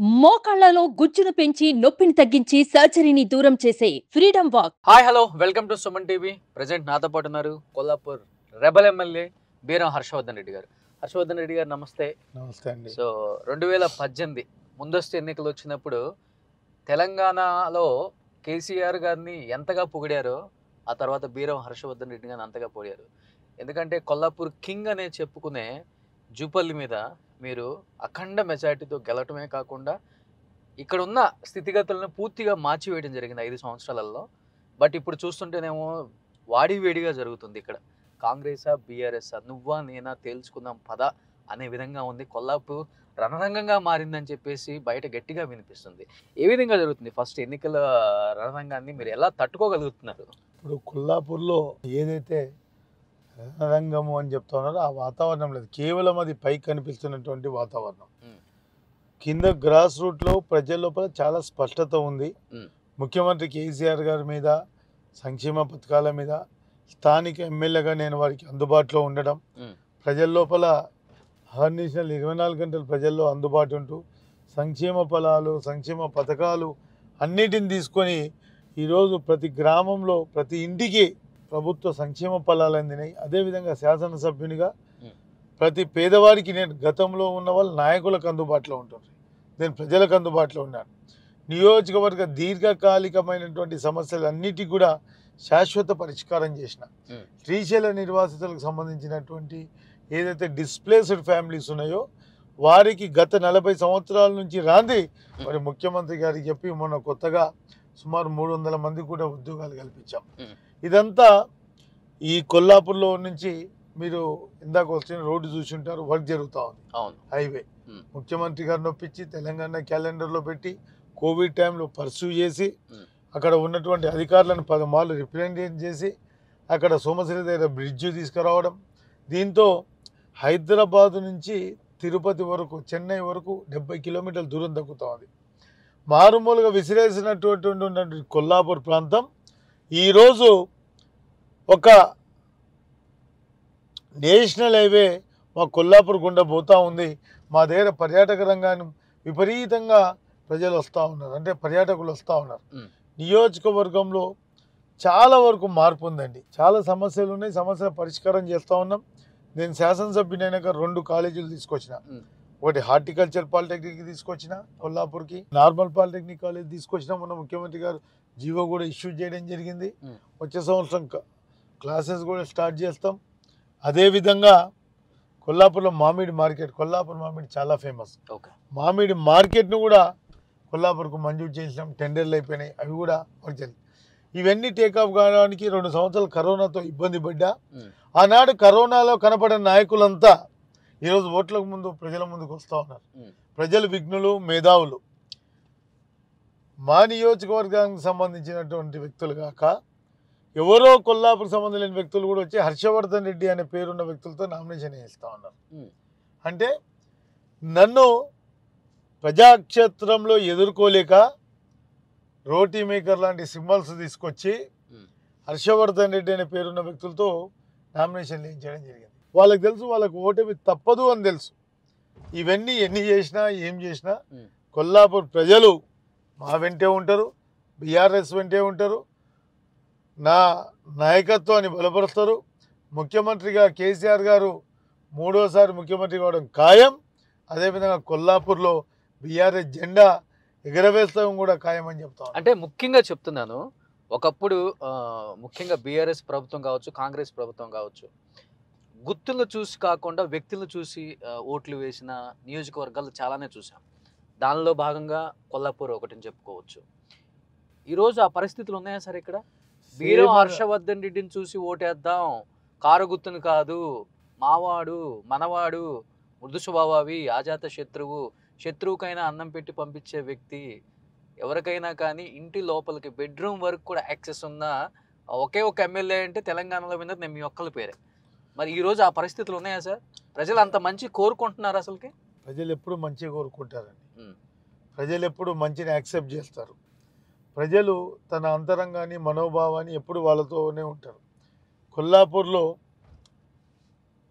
మోకాళ్లలో గుజ్జును పెంచి నొప్పిని తగ్గించి సర్జరీని దూరం చేసే freedom walk hi hello welcome to Suman TV present నాతో పాటు ఉన్నారు కొల్లాపూర్ రెబల్ ఎమ్మెల్యే బీరం హర్షవర్ధన్ రెడ్డి గారు హర్షవర్ధన్ రెడ్డి గారు నమస్తే నమస్తే అండి సో రెండు వేల పద్దెనిమిది ముందస్తు ఎన్నికలు వచ్చినప్పుడు తెలంగాణలో కేసీఆర్ గారిని ఎంతగా పొగిడారో ఆ తర్వాత బీరం హర్షవర్ధన్ రెడ్డి గారిని అంతగా పొగిడారు ఎందుకంటే కొల్లాపూర్ కింగ్ అనే చెప్పుకునే జూపల్లి మీద మీరు అఖండ మెజారిటీతో గెలవటమే కాకుండా ఇక్కడ ఉన్న స్థితిగతులను పూర్తిగా మార్చివేయడం జరిగింది ఐదు సంవత్సరాలలో బట్ ఇప్పుడు చూస్తుంటేనేమో వాడి వేడిగా జరుగుతుంది ఇక్కడ కాంగ్రెసా బీఆర్ఎస్ నువ్వా నేనా తేల్చుకుందాం పద అనే విధంగా ఉంది కొల్లాపూర్ రణరంగంగా మారిందని చెప్పేసి బయట గట్టిగా వినిపిస్తుంది ఏ విధంగా జరుగుతుంది ఫస్ట్ ఎన్నికల రణరంగాన్ని మీరు ఎలా తట్టుకోగలుగుతున్నారు ఇప్పుడు కొల్లాపూర్లో ఏదైతే రణరంగము అని చెప్తా ఉన్నారో ఆ వాతావరణం లేదు కేవలం అది పైకి కనిపిస్తున్నటువంటి వాతావరణం మ్మ్. కింద గ్రాస్ రూట్లో ప్రజల లోపల చాలా స్పష్టత ఉంది మ్మ్. ముఖ్యమంత్రి కేసీఆర్ గారి మీద సంక్షేమ పథకాల మీద స్థానిక ఎమ్మెల్యేగా నేను వారికి అందుబాటులో ఉండడం మ్మ్. ప్రజల లోపల హర్నిషనల్ ఇరవై నాలుగు గంటలు ప్రజల్లో అందుబాటు ఉంటూ సంక్షేమ ఫలాలు సంక్షేమ పథకాలు అన్నిటిని తీసుకొని ఈరోజు ప్రతి గ్రామంలో ప్రతి ఇంటికి ప్రభుత్వ సంక్షేమ ఫలాలు అందినాయి అదేవిధంగా శాసనసభ్యునిగా మ్మ్. ప్రతి పేదవాడికి నేను గతంలో ఉన్న వాళ్ళు నాయకులకు అందుబాటులో ఉంటుంది నేను ప్రజలకు అందుబాటులో ఉన్నాను నియోజకవర్గ దీర్ఘకాలికమైనటువంటి సమస్యలన్నిటికీ కూడా శాశ్వత పరిష్కారం చేసిన మ్మ్. శ్రీశైల నిర్వాసితులకు సంబంధించినటువంటి ఏదైతే డిస్ప్లేస్డ్ ఫ్యామిలీస్ ఉన్నాయో వారికి గత నలభై సంవత్సరాల నుంచి రాంది మరి ముఖ్యమంత్రి గారికి చెప్పి మొన్న కొత్తగా సుమారు మూడు వందల మంది కూడా ఉద్యోగాలు కల్పించాం మ్మ్. ఇదంతా ఈ కొల్లాపూర్లో నుంచి మీరు ఇందాక వచ్చిన రోడ్డు చూసి ఉంటారు వర్క్ జరుగుతూ ఉంది అవును హైవే మ్మ్. ముఖ్యమంత్రి గారిని ఒప్పించి తెలంగాణ క్యాలెండర్లో పెట్టి కోవిడ్ టైంలో పర్సూ చేసి మ్మ్. అక్కడ ఉన్నటువంటి అధికారులను పదమార్లు రిప్రజెంటేషన్ చేసి అక్కడ సోమశ్రీ దగ్గర బ్రిడ్జ్ తీసుకురావడం దీంతో హైదరాబాద్ నుంచి తిరుపతి వరకు చెన్నై వరకు డెబ్బై కిలోమీటర్ల దూరం తగ్గుతూ ఉంది మారుమూలుగా విసిరేసినటువంటి ఉన్నటువంటి కొల్లాపూర్ ప్రాంతం ఈరోజు ఒక నేషనల్ హైవే మా కొల్లాపూర్ గుండా పోతూ ఉంది మా దగ్గర పర్యాటక రంగాన్ని విపరీతంగా ప్రజలు వస్తూ ఉన్నారు అంటే పర్యాటకులు వస్తూ ఉన్నారు మ్మ్. నియోజకవర్గంలో చాలా వరకు మార్పు ఉందండి చాలా సమస్యలు ఉన్నాయి సమస్యల పరిష్కారం చేస్తూ ఉన్నాం నేను శాసనసభ్యునైనాక రెండు కాలేజీలు తీసుకొచ్చిన మ్మ్. ఒకటి హార్టికల్చర్ పాలిటెక్నిక్ తీసుకొచ్చిన కొల్లాపూర్కి నార్మల్ పాలిటెక్నిక్ కాలేజ్ తీసుకొచ్చిన మొన్న ముఖ్యమంత్రి గారు జీవో కూడా ఇష్యూ చేయడం జరిగింది మ్మ్. వచ్చే సంవత్సరం క- క్లాసెస్ కూడా స్టార్ట్ చేస్తాం అదేవిధంగా కొల్లాపూర్లో మామిడి మార్కెట్ కొల్లాపూర్ మామిడి చాలా ఫేమస్ ఓకే మామిడి మార్కెట్ను కూడా కొల్లాపూర్కు మంజూరు చేసినాం టెండర్లు అయిపోయినాయి అవి కూడా వర్క్ జరిగింది ఇవన్నీ టేకాఫ్ కావడానికి రెండు సంవత్సరాలు కరోనాతో ఇబ్బంది పడ్డా మ్మ్. ఆనాడు కరోనాలో కనపడిన నాయకులంతా ఈరోజు ఓట్లకు ముందు ప్రజల ముందుకు వస్తూ ఉన్నారు మ్మ్. ప్రజలు విఘ్నులు మేధావులు మా నియోజకవర్గానికి సంబంధించినటువంటి వ్యక్తులు కాక ఎవరో కొల్లాపూర్ సంబంధం లేని వ్యక్తులు కూడా వచ్చి హర్షవర్ధన్ రెడ్డి అనే పేరున్న వ్యక్తులతో నామినేషన్ వేస్తూ ఉన్నారు మ్మ్. అంటే నన్ను ప్రజాక్షేత్రంలో ఎదుర్కోలేక రోటీ మేకర్ లాంటి సింబల్స్ తీసుకొచ్చి మ్మ్. హర్షవర్ధన్ రెడ్డి అనే పేరున్న వ్యక్తులతో నామినేషన్ వేయించడం జరిగింది వాళ్ళకి తెలుసు వాళ్ళకు ఓటమి తప్పదు అని తెలుసు ఇవన్నీ ఎన్ని చేసినా ఏం చేసినా మ్మ్. కొల్లాపూర్ ప్రజలు మా వెంటే ఉంటారు బీఆర్ఎస్ వెంటే ఉంటారు నా నాయకత్వాన్ని బలపరుస్తారు ముఖ్యమంత్రిగా కేసీఆర్ గారు మూడోసారి ముఖ్యమంత్రి కావడం ఖాయం అదేవిధంగా కొల్లాపూర్లో బీఆర్ఎస్ జెండా ఎగరవేస్తాం కూడా ఖాయం అని చెప్తాం అంటే ముఖ్యంగా చెప్తున్నాను ఒకప్పుడు ఆ, ముఖ్యంగా బీఆర్ఎస్ ప్రభుత్వం కావచ్చు కాంగ్రెస్ ప్రభుత్వం కావచ్చు గుర్తులను చూసి కాకుండా వ్యక్తులను చూసి ఆ, ఓట్లు వేసిన నియోజకవర్గాలు చాలానే చూసాం దానిలో భాగంగా కొల్లాపూర్ ఒకటిని చెప్పుకోవచ్చు ఈరోజు ఆ పరిస్థితులు ఉన్నాయా సార్ ఇక్కడ వీరం Same- హర్షవర్ధన్ రెడ్డిని చూసి ఓటేద్దాం కారు గుర్తును కాదు మావాడు మనవాడు మృదు స్వభావి ఆజాత శత్రువు శత్రువుకైనా అన్నం పెట్టి పంపించే వ్యక్తి ఎవరికైనా కానీ ఇంటి లోపలికి బెడ్రూమ్ వరకు కూడా యాక్సెస్ ఉన్న ఒకే ఒక ఎమ్మెల్యే అంటే తెలంగాణలో విన్నది నేను మీ ఒక్కల పేరే మరి ఈ రోజు ఆ పరిస్థితులు ఉన్నాయా సార్ ప్రజలు అంత మంచి కోరుకుంటున్నారు అసలుకి ప్రజలు ఎప్పుడు మంచిగా కోరుకుంటారండి మ్మ్. ప్రజలు ఎప్పుడు మంచిని యాక్సెప్ట్ చేస్తారు ప్రజలు తన అంతరంగాన్ని మనోభావాన్ని ఎప్పుడు వాళ్ళతోనే ఉంటారు కొల్లాపూర్లో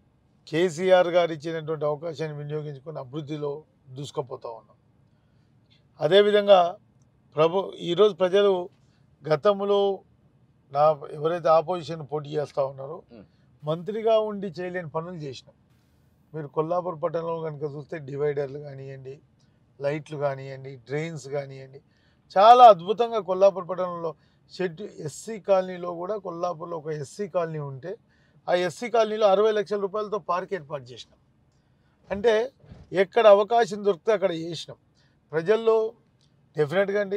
కేసీఆర్ గారు ఇచ్చినటువంటి అవకాశాన్ని వినియోగించుకొని అభివృద్ధిలో దూసుకుపోతా ఉన్నాం అదేవిధంగా ప్రభు ఈరోజు ప్రజలు గతంలో నా ఎవరైతే ఆపోజిషన్ పోటీ చేస్తూ ఉన్నారో మ్. మంత్రిగా ఉండి చేయలేని పనులు చేసినాం మీరు కొల్లాపూర్ పట్టణంలో కనుక చూస్తే డివైడర్లు కానివ్వండి లైట్లు కానివ్వండి డ్రైన్స్ కానివ్వండి చాలా అద్భుతంగా కొల్లాపూర్ పట్టణంలో షెడ్ ఎస్సీ కాలనీలో కూడా కొల్లాపూర్లో ఒక ఎస్సీ కాలనీ ఉంటే ఆ ఎస్సీ కాలనీలో అరవై లక్షల రూపాయలతో పార్క్ ఏర్పాటు చేసినాం అంటే ఎక్కడ అవకాశం దొరికితే అక్కడ చేసినాం ప్రజల్లో డెఫినెట్గా అండి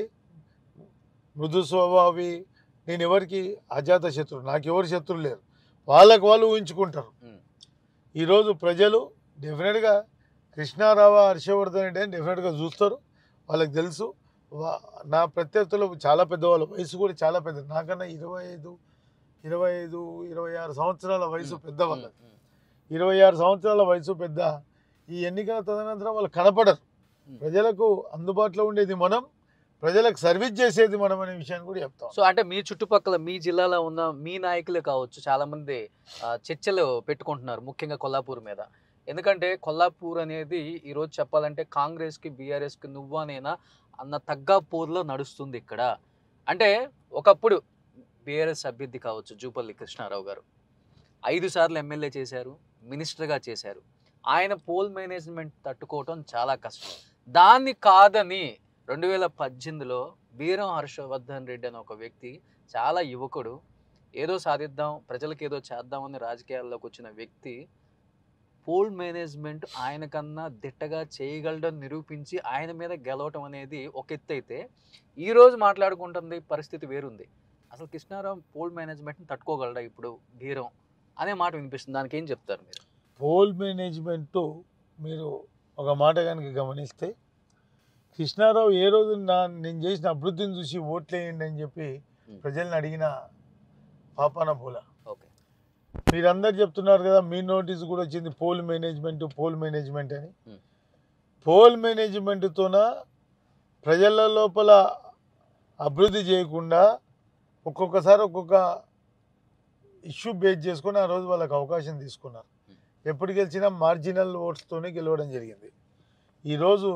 మృదు స్వభావి నేను ఎవరికి అజాత శత్రువు నాకు ఎవరు శత్రువు లేరు వాళ్ళకు వాళ్ళు ఊహించుకుంటారు ఉమ్. ఈరోజు ప్రజలు డెఫినెట్గా కృష్ణారావు హర్షవర్ధన్ రెడ్డి అని డెఫినెట్గా చూస్తారు వాళ్ళకి తెలుసు వా- నా ప్రత్యర్థులు చాలా పెద్దవాళ్ళు వయసు కూడా చాలా పెద్ద నాకన్నా ఇరవై ఐదు ఇరవై ఐదు ఇరవై ఆరు సంవత్సరాల వయసు పెద్దవాళ్ళు ఉమ్, ఉమ్. ఇరవై ఆరు సంవత్సరాల వయసు పెద్ద ఈ ఎన్నికల తదనంతరం వాళ్ళు కనపడరు Hmm. ప్రజలకు అందుబాటులో ఉండేది మనం ప్రజలకు సర్వీస్ చేసేది మనం అనే విషయాన్ని కూడా చెప్తాం సో అంటే మీ చుట్టుపక్కల మీ జిల్లాలో ఉన్న మీ నాయకులే కావచ్చు చాలా మంది ఆ, చర్చలు పెట్టుకుంటున్నారు ముఖ్యంగా కొల్లాపూర్ మీద ఎందుకంటే కొల్లాపూర్ అనేది ఈరోజు చెప్పాలంటే కాంగ్రెస్కి బీఆర్ఎస్కి నువ్వానేనా అన్న తగ్గ పోరులో నడుస్తుంది ఇక్కడ అంటే ఒకప్పుడు బీఆర్ఎస్ అభ్యర్థి కావచ్చు జూపల్లి కృష్ణారావు గారు ఐదు సార్లు ఎమ్మెల్యే చేశారు మినిస్టర్గా చేశారు ఆయన పోల్ మేనేజ్మెంట్ తట్టుకోవటం చాలా కష్టం దాన్ని కాదని రెండు వేల పద్దెనిమిదిలో బీరం హర్షవర్ధన్ రెడ్డి అనే ఒక వ్యక్తి చాలా యువకుడు ఏదో సాధిద్దాం ప్రజలకు ఏదో చేద్దామని రాజకీయాల్లోకి వచ్చిన వ్యక్తి పోల్ మేనేజ్మెంట్ ఆయన కన్నా దిట్టగా చేయగలడని నిరూపించి ఆయన మీద గెలవటం అనేది ఒక ఎత్తు అయితే ఈరోజు మాట్లాడుకుంటుంది పరిస్థితి వేరుంది అసలు కృష్ణారావు పోల్ మేనేజ్మెంట్ని తట్టుకోగలడా ఇప్పుడు బీరం అనే మాట వినిపిస్తుంది దానికి ఏం చెప్తారు మీరు పోల్ మేనేజ్మెంట్ మీరు ఒక మాట కనుక గమనిస్తే కృష్ణారావు ఏ రోజు నా నేను చేసిన అభివృద్ధిని చూసి ఓట్లేయండి అని చెప్పి Hmm. ప్రజల్ని అడిగిన పాపాన పూల ఓకే మీరందరు చెప్తున్నారు కదా మీ నోటీస్ కూడా వచ్చింది పోల్ మేనేజ్మెంట్ పోల్ మేనేజ్మెంట్ అని Hmm. పోల్ మేనేజ్మెంట్తోన ప్రజల లోపల అభివృద్ధి చేయకుండా ఒక్కొక్కసారి ఒక్కొక్క ఇష్యూ బేస్ చేసుకొని ఆ రోజు వాళ్ళకి అవకాశం తీసుకున్నారు Hmm. ఎప్పుడు గెలిచినా మార్జినల్ ఓట్స్తోనే గెలవడం జరిగింది ఈరోజు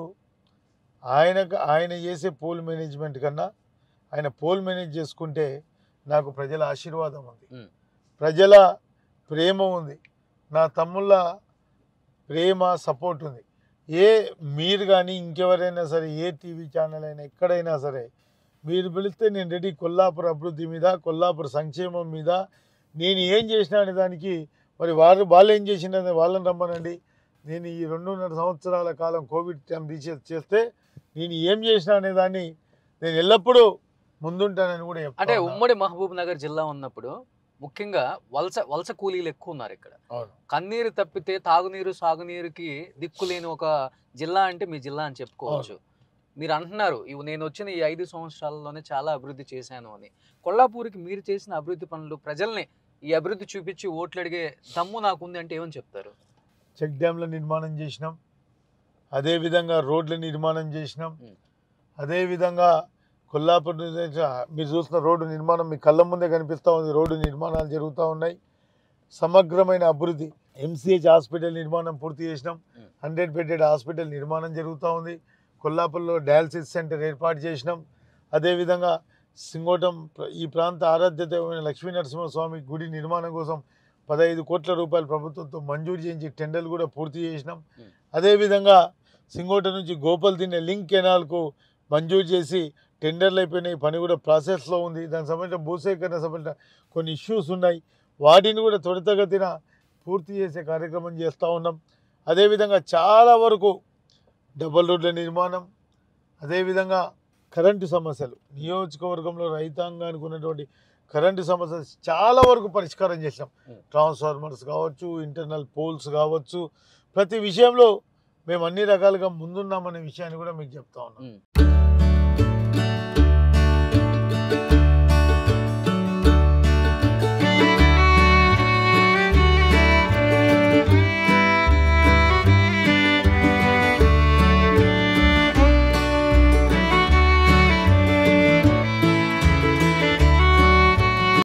ఆయనకు ఆయన చేసే పోల్ మేనేజ్మెంట్ కన్నా ఆయన పోల్ మేనేజ్ చేసుకుంటే నాకు ప్రజల ఆశీర్వాదం ఉంది Hmm. ప్రజల ప్రేమ ఉంది నా తమ్ముళ్ళ ప్రేమ సపోర్ట్ ఉంది ఏ మీరు కానీ ఇంకెవరైనా సరే ఏ టీవీ ఛానల్ అయినా ఎక్కడైనా సరే మీరు పిలిస్తే నేను రెడీ కొల్లాపూర్ అభివృద్ధి మీద కొల్లాపూర్ సంక్షేమం మీద నేను ఏం చేసినా అనే దానికి మరి వారు వాళ్ళు ఏం చేసినా వాళ్ళని రమ్మనండి నేను ఈ రెండున్నర సంవత్సరాల కాలం కోవిడ్ టైం రీసెర్చ్ చేస్తే నేను ఏం చేసినా అనే దాన్ని నేను ఎల్లప్పుడూ ముందుంటానని కూడా అంటే చెప్తా ఉన్నా. ఉమ్మడి మహబూబ్ నగర్ జిల్లా ఉన్నప్పుడు ముఖ్యంగా వలస వలస కూలీలు ఎక్కువ ఉన్నారు ఇక్కడ అవును కన్నీరు తప్పితే తాగునీరు సాగునీరుకి దిక్కులేని ఒక జిల్లా అంటే మీ జిల్లా అని చెప్పుకోవచ్చు మీరు అంటున్నారు ఇవి నేను వచ్చిన ఈ ఐదు సంవత్సరాల్లోనే చాలా అభివృద్ధి చేశాను అని కొల్లాపూర్కి మీరు చేసిన అభివృద్ధి పనులు ప్రజల్ని ఈ అభివృద్ధి చూపించి ఓట్లు అడిగే దమ్ము నాకు ఉంది అంటే ఏమని చెప్తారు చెక్ డ్యామ్ల నిర్మాణం చేసినాం అదేవిధంగా రోడ్ల నిర్మాణం చేసినాం మ్. అదేవిధంగా కొల్లాపూర్ నుంచి మీరు చూస్తున్న రోడ్డు నిర్మాణం మీ కళ్ళ ముందే కనిపిస్తూ ఉంది రోడ్డు నిర్మాణాలు జరుగుతూ ఉన్నాయి సమగ్రమైన అభివృద్ధి ఎంసీహెచ్ హాస్పిటల్ నిర్మాణం పూర్తి చేసినాం మ్. హండ్రెడ్ బెడెడ్ హాస్పిటల్ నిర్మాణం జరుగుతూ ఉంది కొల్లాపూర్లో డయాలసిస్ సెంటర్ ఏర్పాటు చేసినాం అదేవిధంగా సింగోటం ప్ర- ఈ ప్రాంత ఆరాధ్య దైవమైన లక్ష్మీ నరసింహస్వామి గుడి నిర్మాణం కోసం పదహైదు కోట్ల రూపాయలు ప్రభుత్వంతో మంజూరు చేయించి టెండర్లు కూడా పూర్తి చేసినాం మ్. అదేవిధంగా సింగోట నుంచి గోపాల్ తినే లింక్ కెనాల్కు మంజూరు చేసి టెండర్లు అయిపోయినాయి పని కూడా ప్రాసెస్లో ఉంది దానికి సంబంధించిన భూసేకరణ సంబంధించిన కొన్ని ఇష్యూస్ ఉన్నాయి వాటిని కూడా త్వరితగతిన పూర్తి చేసే కార్యక్రమం చేస్తూ ఉన్నాం అదేవిధంగా చాలా వరకు డబల్ రోడ్ల నిర్మాణం అదేవిధంగా కరెంటు సమస్యలు నియోజకవర్గంలో రైతాంగానికి ఉన్నటువంటి కరెంటు సమస్యలు చాలా వరకు పరిష్కారం చేసాం Hmm. ట్రాన్స్ఫార్మర్స్ కావచ్చు ఇంటర్నల్ పోల్స్ కావచ్చు ప్రతి విషయంలో మేము అన్ని రకాలుగా ముందున్నామనే విషయాన్ని కూడా మీకు చెప్తా ఉన్నాం ఉమ్.